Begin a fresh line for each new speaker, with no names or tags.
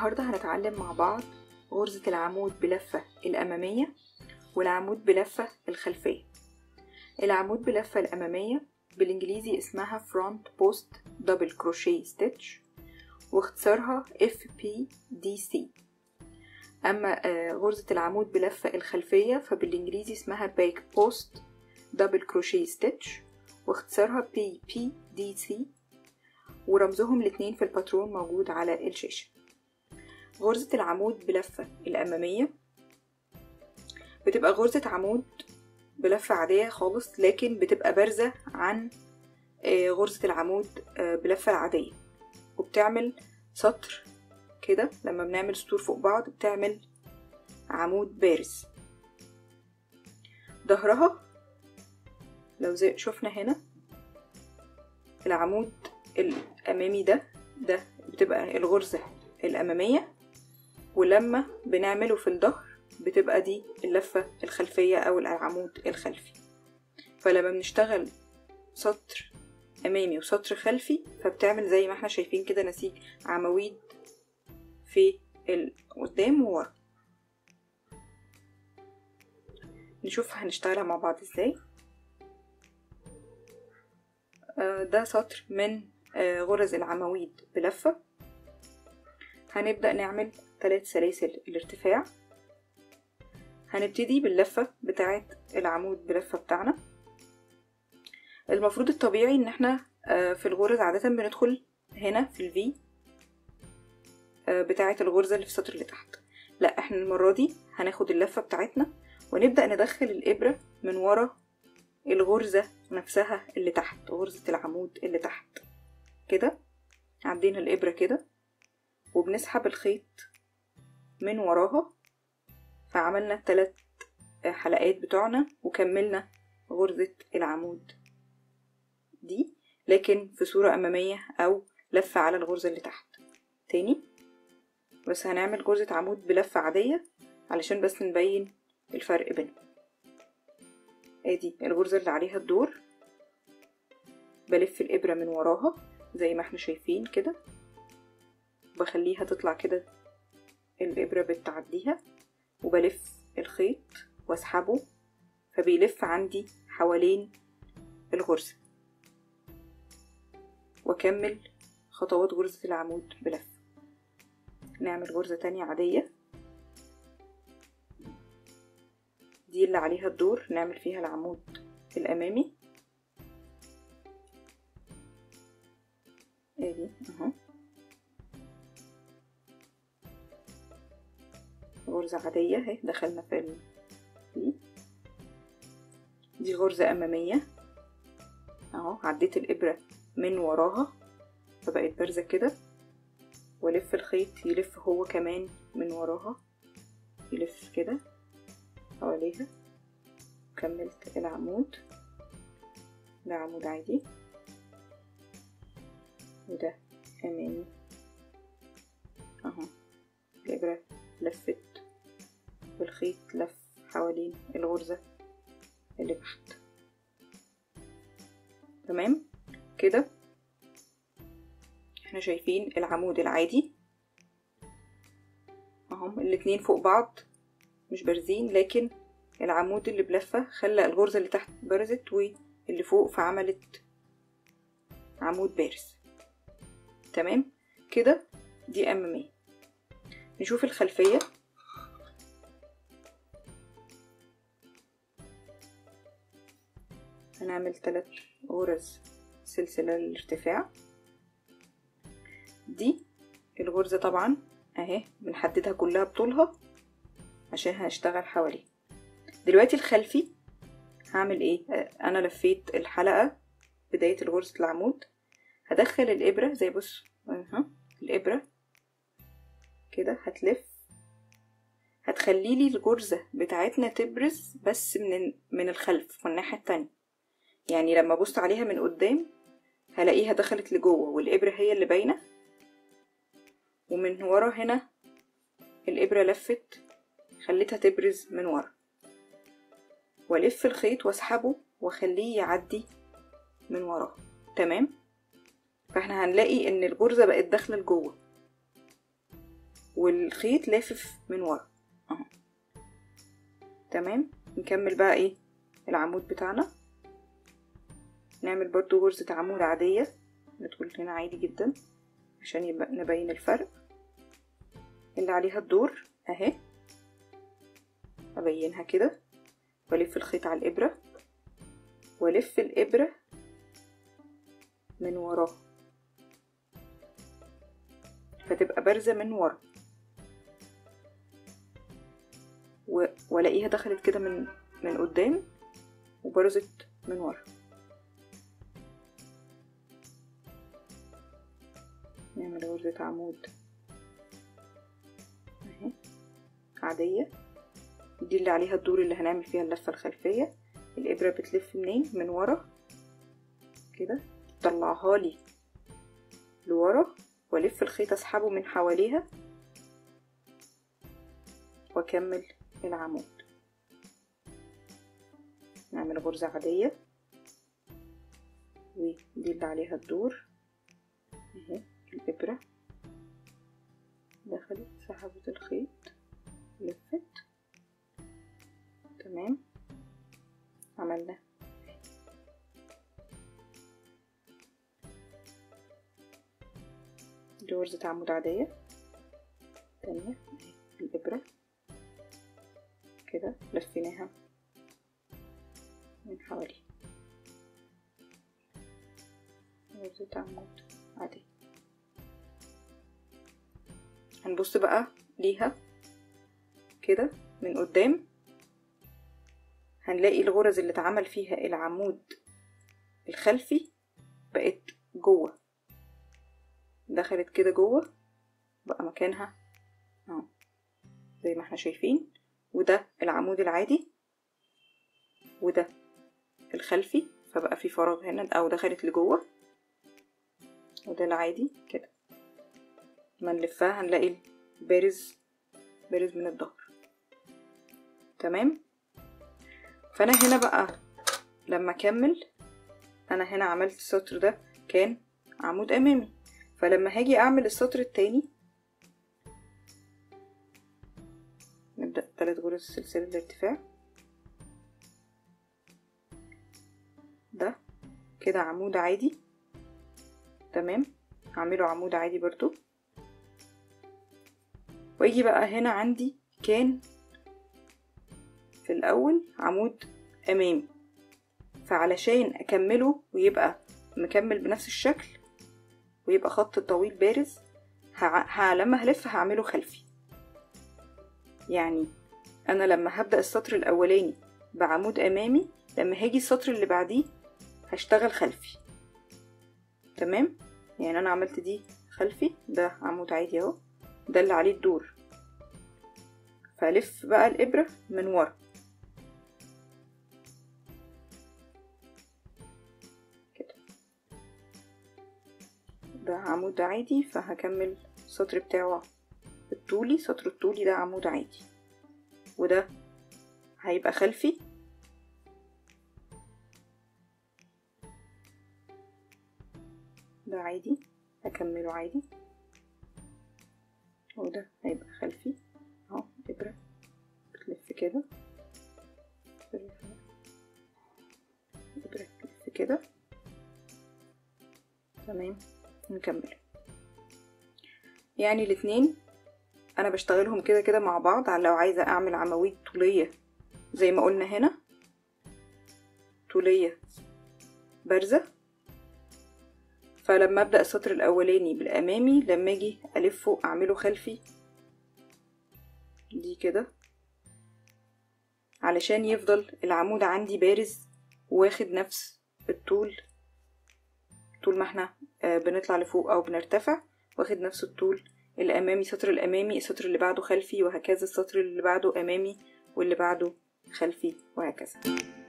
النهاردة هنتعلم مع بعض غرزة العمود بلفة الأمامية والعمود بلفة الخلفية العمود بلفة الأمامية بالإنجليزي اسمها front post double crochet stitch واختصارها FPDC أما غرزة العمود بلفة الخلفية فبالإنجليزي اسمها back post double crochet stitch واختصارها PPDC ورمزهم الاتنين في الباترون موجود على الشاشة غرزة العمود بلفة الأمامية بتبقى غرزة عمود بلفة عادية خالص لكن بتبقى بارزة عن غرزة العمود بلفة العادية وبتعمل سطر كده لما بنعمل سطور فوق بعض بتعمل عمود بارز ظهرها لو زي شفنا هنا العمود الأمامي ده ده بتبقى الغرزة الأمامية ولما بنعمله في الظهر بتبقى دي اللفة الخلفية أو العمود الخلفي فلما بنشتغل سطر أمامي وسطر خلفي فبتعمل زي ما احنا شايفين كده نسيج عواميد في القدام وورا نشوف هنشتغلها مع بعض ازاي ده سطر من غرز العواميد بلفة هنبدأ نعمل ثلاث سلاسل الارتفاع هنبتدي باللفة بتاعة العمود بلفة بتاعنا المفروض الطبيعي ان احنا في الغرز عادة بندخل هنا في الفي بتاعة الغرزة اللي في السطر اللي تحت لا احنا المرة دي هناخد اللفة بتاعتنا ونبدأ ندخل الإبرة من ورا الغرزة نفسها اللي تحت غرزة العمود اللي تحت كده عدينا الإبرة كده وبنسحب الخيط من وراها فعملنا التلات حلقات بتوعنا وكملنا غرزة العمود دي لكن في صورة أمامية أو لفة على الغرزة اللي تحت تاني بس هنعمل غرزة عمود بلفة عادية علشان بس نبين الفرق بينهم ادي الغرزة اللي عليها الدور بلف الإبرة من وراها زي ما احنا شايفين كده بخليها تطلع كده الإبرة بتعديها وبلف الخيط واسحبه فبيلف عندي حوالين الغرزة واكمل خطوات غرزة العمود بلف نعمل غرزة تانية عادية دي اللي عليها الدور نعمل فيها العمود الأمامي ادي اهو غرزة عادية اهي دخلنا في ال... دي دي غرزة أمامية اهو عديت الإبرة من وراها فبقت بارزة كده والف الخيط يلف هو كمان من وراها يلف كده حواليها كملت العمود ده عمود عادي وده أمامي اهو الإبرة لفت والخيط لف حوالين الغرزة اللي تحت تمام كده احنا شايفين العمود العادي اهم الاتنين فوق بعض مش بارزين لكن العمود اللي بلفة خلى الغرزة اللي تحت برزت واللي فوق فعملت عمود بارز تمام كده دي أمامية نشوف الخلفية هنعمل ثلاث غرز سلسلة للارتفاع دي الغرزة طبعا اهي بنحددها كلها بطولها عشان هنشتغل حواليه دلوقتي الخلفي هعمل ايه انا لفيت الحلقة بداية الغرزة العمود هدخل الابرة زي بص اها الابرة كده هتلف هتخلي لي الغرزة بتاعتنا تبرز بس من من الخلف من الناحية التانية يعني لما ابص عليها من قدام هلاقيها دخلت لجوه والابرة هي اللي باينة ومن ورا هنا الابرة لفت خليتها تبرز من ورا والف الخيط واسحبه واخليه يعدي من وراه تمام فاحنا هنلاقي ان الغرزة بقت داخلة لجوه والخيط لافف من ورا اهو تمام نكمل بقى ايه العمود بتاعنا نعمل برضو غرزة عمود عادية ندخل هنا عادي جدا عشان يبقى نبين الفرق اللي عليها الدور اهي ابينها كده والف الخيط على الابرة والف الابرة من وراه فتبقى بارزة من ورا و- والاقيها دخلت كده من من قدام وبرزت من ورا نعمل غرزة عمود اهي عادية دي اللي عليها الدور اللي هنعمل فيها اللفة الخلفية الإبرة بتلف منين من ورا كده طلعها لي لورا والف الخيط اسحبه من حواليها واكمل العمود نعمل غرزة عادية ودي اللي عليها الدور اهي الإبرة دخلت سحبت الخيط لفت تمام عملنا دي غرزة عمود عادية تانية الإبرة كده لفيناها من حوالي غرزة عمود عادية هنبص بقى ليها كده من قدام هنلاقي الغرز اللي اتعمل فيها العمود الخلفي بقت جوه دخلت كده جوه بقى مكانها اهو زي ما احنا شايفين وده العمود العادي وده الخلفي فبقى في فراغ هنا او دخلت لجوه وده العادي كده ما نلفها هنلاقي بارز بارز من الظهر تمام فانا هنا بقى لما اكمل انا هنا عملت السطر ده كان عمود امامي فلما هاجي اعمل السطر التاني نبدأ تلات غرز سلسلة الارتفاع ده كده عمود عادي تمام هعمله عمود عادي برضو واجي بقى هنا عندي كان في الاول عمود امامي فعلشان اكمله ويبقى مكمل بنفس الشكل ويبقى خط طويل بارز ه... ه... لما هلف هعمله خلفي يعني انا لما هبدأ السطر الاولاني بعمود امامي لما هاجي السطر اللي بعديه هشتغل خلفي تمام يعني انا عملت دي خلفي ده عمود عادي اهو ده اللي عليه الدور فالف بقى الابرة من ورا كده ده عمود عادي فهكمل السطر بتاعه الطولي سطر الطولي ده عمود عادي وده هيبقى خلفي ده عادي هكمله عادي وده هيبقى خلفي اهو ابرة بتلف كده ابرة بتلف كده تمام نكمل يعني الاتنين انا بشتغلهم كده كده مع بعض على لو عايزة اعمل عواميد طولية زي ما قلنا هنا طولية بارزة فلما ابدأ السطر الاولاني بالامامي لما اجي الفه اعمله خلفي دي كده علشان يفضل العمود عندي بارز واخد نفس الطول طول ما احنا بنطلع لفوق او بنرتفع واخد نفس الطول الامامي السطر الامامي السطر اللي بعده خلفي وهكذا السطر اللي بعده امامي واللي بعده خلفي وهكذا